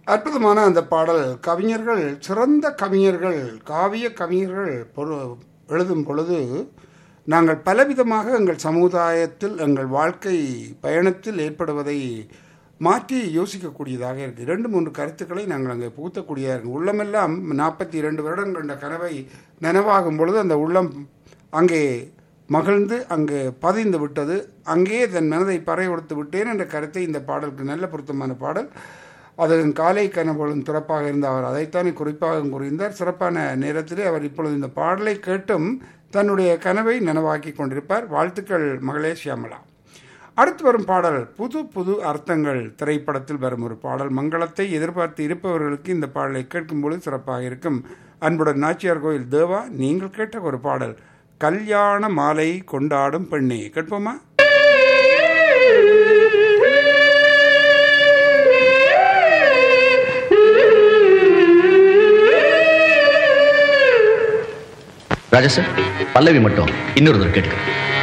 அற்புதமான அந்த பாடல் கவிஞர்கள் சிறந்த கவிஞர்கள் காவிய கவிஞர்கள் பொரு எழுதும் பொழுது நாங்கள் பலவிதமாக எங்கள் சமுதாயத்தில் எங்கள் வாழ்க்கை பயணத்தில் ஏற்படுவதை மாற்றி யோசிக்கக்கூடியதாக இருக்குது இரண்டு மூன்று கருத்துக்களை நாங்கள் அங்கே புகுத்தக்கூடியதாக இருக்கு உள்ளமெல்லாம் நாற்பத்தி இரண்டு வருடம் கண்ட கனவை நனவாகும் பொழுது அந்த உள்ளம் அங்கே மகிழ்ந்து அங்கே பதிந்து விட்டது அங்கேயே தன் மனதை பறை கொடுத்து விட்டேன் என்ற கருத்தை இந்த பாடலுக்கு நல்ல பொருத்தமான பாடல் அதன் காலை கனவுகளும் சிறப்பாக இருந்த அவர் அதைத்தானே குறிப்பாக கூறியிருந்தார் சிறப்பான நேரத்திலே அவர் இப்பொழுது இந்த பாடலை கேட்டும் தன்னுடைய கனவை நனவாக்கி கொண்டிருப்பார் வாழ்த்துக்கள் மகளே சியாமலா அடுத்து வரும் பாடல் புது புது அர்த்தங்கள் திரைப்படத்தில் வரும் ஒரு பாடல் மங்களத்தை எதிர்பார்த்து இருப்பவர்களுக்கு இந்த பாடலை கேட்கும்போது சிறப்பாக இருக்கும் அன்புடன் நாச்சியார் கோயில் தேவா நீங்கள் கேட்ட ஒரு பாடல் கல்யாண மாலை கொண்டாடும் பெண்ணே கேட்போமா ராஜா சார் பல்லவி மட்டும் இன்னொரு தடவை கேட்டுக்க